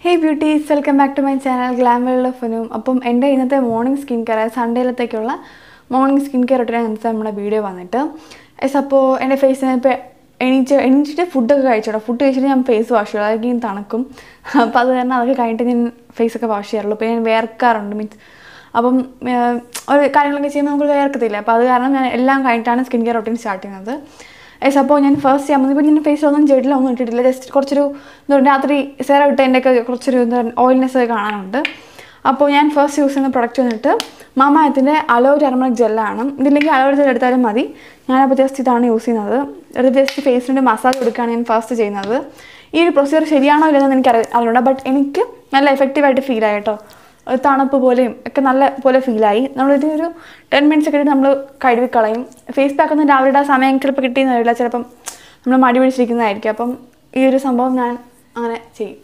hey beauties welcome back to my channel glamour ഫനും അപ്പം എൻ്റെ ഇന്നത്തെ മോർണിംഗ് സ്കിൻ കെയർ സൺഡേയിലത്തേക്കുള്ള മോർണിംഗ് സ്കിൻ കെയർ റൊട്ടീൻ ഇന്നത്തെ നമ്മുടെ വീഡിയോ വന്നിട്ട് എസ് അപ്പോൾ എൻ്റെ ഫേസിന് ഇപ്പോൾ എണീച്ച് എണീച്ചിട്ട് ഫുഡൊക്കെ കഴിച്ചോട്ടോ ഫുഡ് കഴിച്ചിട്ട് ഞാൻ ഫേസ് വാഷ് ചെയ്യുള്ളൂ അതൊക്കെ ഇനി തണുക്കും അപ്പോൾ അത് കാരണം അതൊക്കെ കഴിഞ്ഞിട്ട് ഞാൻ ഫേസൊക്കെ വാഷ് ചെയ്യാറുള്ളൂ ഇപ്പോൾ ഞാൻ വേർക്കാറുണ്ട് മീൻസ് അപ്പം ഏഹ്, ഒരു കാര്യങ്ങളൊക്കെ ചെയ്യുമ്പോൾ നമുക്ക് വേർക്കത്തില്ല അപ്പോൾ അത് കാരണം ഞാൻ എല്ലാം കഴിഞ്ഞിട്ടാണ് സ്കിൻ കെയർ റൊട്ടീൻ സ്റ്റാർട്ട് ചെയ്യുന്നത് എസ് അപ്പോൾ ഞാൻ ഫസ്റ്റ് ചെയ്യാൻ ഇപ്പോൾ ഞാൻ ഫേസിലൊന്നും ചെയ്തിട്ടില്ല ഒന്നും ഇട്ടിട്ടില്ല ജസ്റ്റ് കുറച്ചൊരു എന്താ പറയുക രാത്രി സെറ ഇട്ടതിൻ്റെയൊക്കെ കുറച്ചൊരു എന്താ പറയുക ഓയിൽനെസ് ഒക്കെ കാണാനുണ്ട് അപ്പോൾ ഞാൻ ഫസ്റ്റ് യൂസ് ചെയ്യുന്ന പ്രൊഡക്റ്റ് വന്നിട്ട് മാമായത്തിൻ്റെ അലോ ടെർമറിക് ജെല്ലാണ് ഇതില്ലെങ്കിൽ അലോ ജെൽ എടുത്താലും മതി ഞാനപ്പോൾ ജസ്റ്റ് ഇതാണ് യൂസ് ചെയ്യുന്നത് അത് ജസ്റ്റ് ഫേസിൻ്റെ മസാജ് കൊടുക്കുകയാണ് ഞാൻ ഫസ്റ്റ് ചെയ്യുന്നത് ഈ ഒരു പ്രൊസീജിയർ ശരിയാണോ ഇല്ലെന്ന് എനിക്ക് അറി അറിഞ്ഞൂടാ ബട്ട് എനിക്ക് നല്ല എഫക്റ്റീവായിട്ട് ഫീൽ ആയി കേട്ടോ ഒരു തണുപ്പ് പോലെയും ഒക്കെ നല്ല പോലെ ഫീലായി നമ്മളിത് ഒരു ടെൻ മിനിറ്റ്സ് ഒക്കെ നമ്മൾ കഴുകി കളയും ഫേസ് പാക്ക് ഒന്നും രാവിലെ ആ സമയം ചിലപ്പോൾ കിട്ടിയെന്ന് വരില്ല ചിലപ്പം നമ്മൾ മടി പിടിച്ചിരിക്കുന്നതായിരിക്കും അപ്പം ഈ ഒരു സംഭവം ഞാൻ അങ്ങനെ ചെയ്യും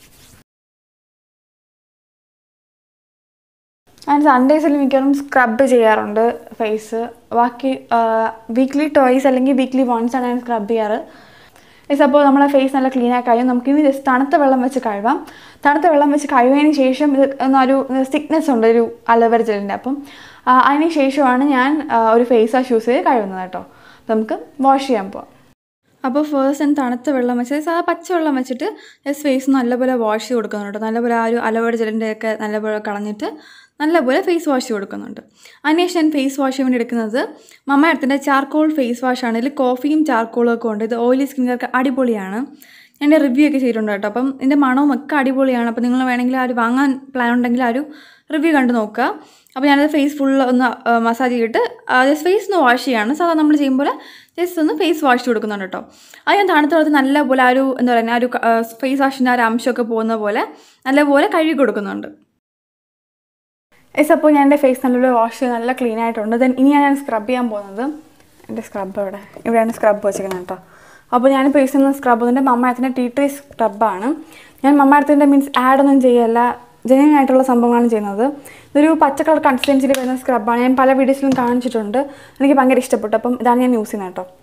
ഞാൻ സൺഡേസിൽ മിക്കവാറും സ്ക്രബ് ചെയ്യാറുണ്ട് ഫേസ് ബാക്കി വീക്ക്ലി ടോയ്സ് അല്ലെങ്കിൽ വീക്ക്ലി വൺസ് ആണ് ഞാൻ സ്ക്രബ് ചെയ്യാറ് അപ്പോൾ നമ്മളെ ഫേസ് നല്ല ക്ലീൻ ആയി കഴിയും നമുക്ക് ഇനി ജസ്റ്റ് തണുത്ത വെള്ളം വെച്ച് കഴുകാം തണുത്ത വെള്ളം വെച്ച് കഴുകിയതിന് ശേഷം ഇത് ഒരു തിക്നെസ് ഉണ്ട് ഒരു അലവര ജെല്ലിൻ്റെ അപ്പം ആ, അതിന് ശേഷമാണ് ഞാൻ ആ, ഒരു ഫേസ് വാഷ് യൂസ് ചെയ്ത് കഴുകുന്നത് കേട്ടോ നമുക്ക് വാഷ് ചെയ്യാൻ പോവാം അപ്പോൾ ഫേസ്റ്റ് ഞാൻ തണുത്ത വെള്ളം വെച്ച് സാധാ പച്ചവെള്ളം വെച്ചിട്ട് ജസ്റ്റ് ഫേസ് നല്ലപോലെ വാഷ് ചെയ്ത് കൊടുക്കുന്നുണ്ട് നല്ലപോലെ ആ ഒരു അലവര ജെല്ലിൻ്റെ ഒക്കെ നല്ലപോലെ കളഞ്ഞിട്ട് നല്ലപോലെ ഫേസ് വാഷ് ചെയ്ത് കൊടുക്കുന്നുണ്ട് അതിനുശേഷം ഞാൻ ഫേസ് വാഷ് ചെയ്യാൻ വേണ്ടി എടുക്കുന്നത് മമ്മ എടുത്തിൻ്റെ ചാർക്കോൾ ഫേസ് വാഷാണ് ഇതിൽ കോഫിയും ചാർക്കോളും ഒക്കെ ഉണ്ട് ഇത് ഓയിലി സ്കിന്നുകാർക്ക് അടിപൊളിയാണ് ഞാൻ എൻ്റെ റിവ്യൂ ഒക്കെ ചെയ്തിട്ടുണ്ട് കേട്ടോ അപ്പം ഇതിൻ്റെ മണവും ഒക്കെ അടിപൊളിയാണ് അപ്പോൾ നിങ്ങൾ വേണമെങ്കിൽ ആ ഒരു വാങ്ങാൻ പ്ലാൻ ഉണ്ടെങ്കിൽ ആ ഒരു റിവ്യൂ കണ്ട് നോക്കുക അപ്പോൾ ഞാനത് ഫേസ് ഫുൾ ഒന്ന് മസാജ് ചെയ്തിട്ട് ജസ്റ്റ് ഫേസ് ഒന്ന് വാഷ് ചെയ്യാണ് സാധാരണ നമ്മൾ ചെയ്യുമ്പോൾ ജസ്റ്റ് ഒന്ന് ഫേസ് വാഷ് കൊടുക്കുന്നുണ്ട് കേട്ടോ അത് ഞാൻ തണുത്ത വെള്ളത്തിൽ നല്ലപോലെ ആ ഒരു എന്താ പറയുക ആ ഒരു ഫേസ് വാഷിൻ്റെ ആ ഒരു അംശമൊക്കെ പോകുന്ന പോലെ നല്ലപോലെ കഴുകി കൊടുക്കുന്നുണ്ട് എസ് അപ്പോൾ ഞാൻ എൻ്റെ ഫേസ് നല്ലപോലെ വാഷ് ചെയ്ത് നല്ല ക്ലീൻ ആയിട്ടുണ്ട് ദെൻ ഇനിയാണ് ഞാൻ സ്ക്രബ് ചെയ്യാൻ പോകുന്നത് എൻ്റെ സ്ക്രബ് ഇവിടെ ഇവിടെയാണ് സ്ക്രബ് വെച്ചിരിക്കുന്നത് കേട്ടോ അപ്പോൾ ഞാനിപ്പോൾ യൂസ് ചെയ്യുന്ന സ്ക്രബ് ഇതിൻ്റെ മമ്മായത്തിൻ്റെ ടീ ട്രീ സ്ക്രബാണ് ഞാൻ മമ്മായത്തിൻ്റെ മീൻസ് ആഡ് ഒന്നും ചെയ്യല്ല ജെന്യൻ ആയിട്ടുള്ള സംഭവങ്ങളാണ് ചെയ്യുന്നത് ഇതൊരു പച്ച കളർ കൺസിസ്റ്റൻസിയിൽ വരുന്ന സ്ക്രബാണ് ഞാൻ പല വീഡിയോസിലും കാണിച്ചിട്ടുണ്ട് എനിക്ക് ഭയങ്കര ഇഷ്ടപ്പെട്ടു അപ്പം ഇതാണ് ഞാൻ യൂസ് ചെയ്യുന്നത് കേട്ടോ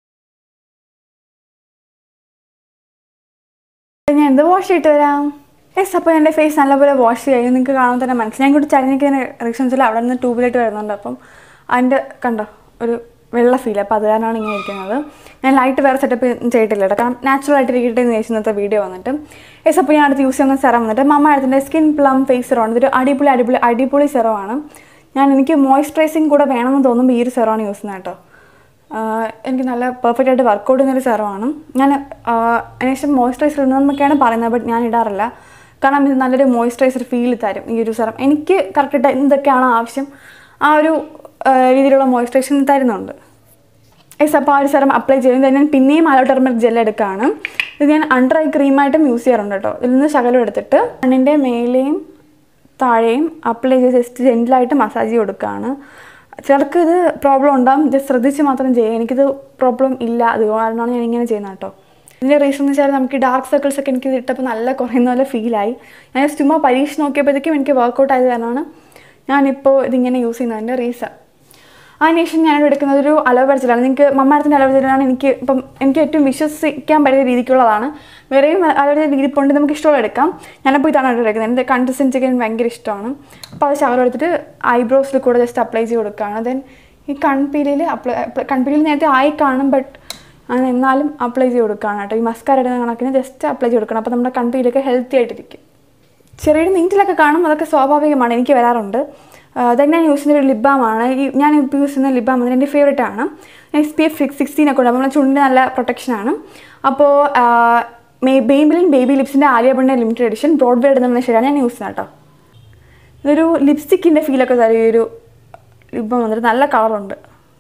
ഞാൻ എന്ത് വാഷ് ചെയ്തിട്ട് വരാം യെസ് അപ്പോൾ എൻ്റെ ഫേസ് നല്ലപോലെ വാഷ് ചെയ്യും നിങ്ങൾക്ക് കാണാൻ തന്നെ മനസ്സിലായി ഞാൻ ഇങ്ങോട്ട് ചരിഞ്ഞിരിക്കുന്ന റിക്ഷൻസിൽ അവിടെ നിന്ന് ട്യൂബിലായിട്ട് വരുന്നുണ്ട് അപ്പം അതിൻ്റെ കണ്ടോ ഒരു വെള്ള ഫീൽ അപ്പോൾ അത് കാരണമാണ് ഇങ്ങനെ ഇരിക്കുന്നത് ഞാൻ ലൈറ്റ് വേറെ സെറ്റപ്പ് ചെയ്തിട്ടില്ല കേട്ടോ കാരണം നാച്ചുറൽ ആയിട്ട് ഇരിക്കട്ടെ എന്ന് ചോദിച്ചു ഇന്നത്തെ വീഡിയോ വന്നിട്ട് യെസ് അപ്പോൾ ഞാൻ അടുത്ത് യൂസ് ചെയ്യുന്ന സെറം വന്നിട്ട് മമ്മ അടുത്തിൻ്റെ സ്കിൻ പ്ലം ഫേസ് സെറമാണ് ഇതൊരു അടിപൊളി അടിപൊളി അടിപൊളി സെറമാണ് ഞാൻ എനിക്ക് മോയ്സ്ചറൈസിങ് കൂടെ വേണമെന്ന് തോന്നുമ്പോൾ ഈ ഒരു സെറമാണ് യൂസ് ചെയ്യുന്നത് കേട്ടോ ആഹ് എനിക്ക് നല്ല പെർഫെക്റ്റ് ആയിട്ട് വർക്കൗട്ട് ചെയ്യുന്നൊരു സെറമാണ് ഞാൻ അതിനുശേഷം മോയ്സ്ചറൈസർ ഇടുന്നതെന്നൊക്കെയാണ് പറയുന്നത് ബട്ട് ഞാൻ ഇടാറില്ല കാരണം ഇത് നല്ലൊരു മോയ്സ്ചറൈസർ ഫീൽ തരും ഈ ഒരു സെറം എനിക്ക് കറക്റ്റായിട്ട് എന്തൊക്കെയാണോ ആവശ്യം ആ ഒരു ആഹ് രീതിയിലുള്ള മോയ്സ്ചറൈസേഷൻ തരുന്നുണ്ട് എസ് അപ്പോൾ ആ ഒരു സെറം അപ്ലൈ ചെയ്യുന്നത് ഞാൻ പിന്നെയും അലോ ടെർമറിക് ജെൽ എടുക്കുകയാണ് ഇത് ഞാൻ അണ്ടർ ഐ ക്രീമായിട്ടും യൂസ് ചെയ്യാറുണ്ട് കേട്ടോ ഇതിൽ നിന്ന് ശകലം എടുത്തിട്ട് കണ്ണിൻ്റെ മേലെയും താഴെയും അപ്ലൈ ചെയ്ത് ജസ്റ്റ് ജെൻറ്റിലായിട്ട് മസാജ് ചെയ്ത് കൊടുക്കുകയാണ് ചിലർക്ക് ഇത് പ്രോബ്ലം ഉണ്ടാകും ജസ്റ്റ് ശ്രദ്ധിച്ച് മാത്രം ചെയ്യുക എനിക്കിത് പ്രോബ്ലം ഇല്ല അത് കാരണമാണ് ഞാൻ ഇങ്ങനെ ചെയ്യുന്നത് കേട്ടോ ഇതിൻ്റെ റീസൺ എന്ന് വെച്ചാൽ നമുക്ക് ഡാർക്ക് സർക്കിൾസ് ഒക്കെ എനിക്ക് ഇട്ടപ്പോൾ നല്ല കുറയുന്ന പോലെ ഫീലായി ഞാൻ just ചുമ്മാ പരീക്ഷ നോക്കിയപ്പോഴത്തേക്കും എനിക്ക് വർക്കൗട്ട് ആയത് കാരണമാണ് ഞാനിപ്പോൾ ഇതിങ്ങനെ യൂസ് ചെയ്യുന്നതിൻ്റെ റീസൺ അതിനുശേഷം ഞാൻ എടുക്കുന്നത് ഒരു അലവ് ജെല്ലാണ് നിങ്ങൾക്ക് മമ്മാടത്തിൻ്റെ അലവ് ജെല്ലാണ് എനിക്ക് ഇപ്പം എനിക്ക് ഏറ്റവും വിശ്വസിക്കാൻ പറ്റിയ രീതിക്കുള്ളതാണ് വേറെയും അലവ് ജെൽ രീതിപ്പുണ്ട് നമുക്ക് ഇഷ്ടമുള്ള എടുക്കാം ഞാനപ്പോൾ ഇതാണ് ഇവിടെ എടുക്കുന്നത് എൻ്റെ കൺസിസ്റ്റൻസി ഒക്കെ എനിക്ക് ഭയങ്കര ഇഷ്ടമാണ് അപ്പോൾ അത് ശകലം എടുത്തിട്ട് ഐബ്രോസിൽ കൂടെ ജസ്റ്റ് അപ്ലൈ ചെയ്ത് കൊടുക്കുകയാണ് ദെൻ ഈ കൺപീലിയിൽ അപ്ലൈ കൺപീലിൽ നേരത്തെ ആയി കാണും ബട്ട് അത് എന്നാലും അപ്ലൈ ചെയ്ത് കൊടുക്കുകയാണ് കേട്ടോ ഈ മസ്കാര ഇടുന്ന കണക്കിന് ജസ്റ്റ് അപ്ലൈ ചെയ്ത് കൊടുക്കണം അപ്പോൾ നമ്മുടെ കൺപീലൊക്കെ ഹെൽത്തി ആയിട്ടിരിക്കും ചെറിയൊരു നീറ്റിലൊക്കെ കാണും അതൊക്കെ സ്വാഭാവികമാണ് എനിക്ക് വരാറുണ്ട് ദെൻ ഞാൻ യൂസ് ചെയ്യുന്ന ഒരു ലിബാമാണ് ഈ ഞാൻ ഇപ്പോൾ യൂസ് ചെയ്യുന്ന ലിബാം വന്നിട്ട് എൻ്റെ ഫേവറേറ്റ് ആണ് S P F six sixteen ഒക്കെ ഉണ്ട് അപ്പോൾ നമ്മുടെ ചുണ്ടിന് നല്ല പ്രൊട്ടക്ഷനാണ് അപ്പോൾ മേ ബേബിലിൻ ബേബി ലിപ്സിൻ്റെ ആലിയബണ്ണിൻ്റെ ലിമിറ്റഡ് എഡിഷൻ ബ്രോഡ് വേ ഇടുന്ന ശരിയാണ് ഞാൻ യൂസ് ചെയ്യുന്നത് കേട്ടോ ഇതൊരു ലിപ്സ്റ്റിക്കിൻ്റെ ഫീലൊക്കെ തരും ഈ ഒരു ലിബം വന്നിട്ട് നല്ല കളറുണ്ട്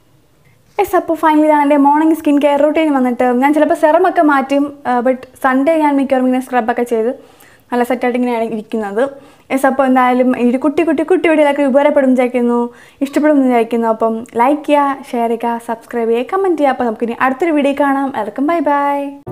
യെസ് അപ്പോൾ ഫൈനലി ഇതാണ് എൻ്റെ മോർണിംഗ് സ്കിൻ കെയർ റൂട്ടീൻ വന്നിട്ട് ഞാൻ ചിലപ്പോൾ സെറമൊക്കെ മാറ്റും ബട്ട് സൺഡേ ഞാൻ മിക്കവാറും ഇങ്ങനെ സ്ക്രബൊക്കെ ചെയ്ത് നല്ല സെറ്റായിട്ട് ഇങ്ങനെയാണ് ഇരിക്കുന്നത് യെസ് അപ്പോൾ എന്തായാലും ഈ ഒരു കുട്ടി കുട്ടി കുട്ടി വീഡിയോയിലൊക്കെ ഉപകാരപ്പെടും വിചാരിക്കുന്നു ഇഷ്ടപ്പെടും എന്ന് വിചാരിക്കുന്നു അപ്പം ലൈക്ക് ചെയ്യുക ഷെയർ ചെയ്യുക സബ്സ്ക്രൈബ് ചെയ്യുക കമൻറ്റ് ചെയ്യുക അപ്പോൾ നമുക്കിനി അടുത്തൊരു വീഡിയോ കാണാം എല്ലാവർക്കും ബൈ ബൈ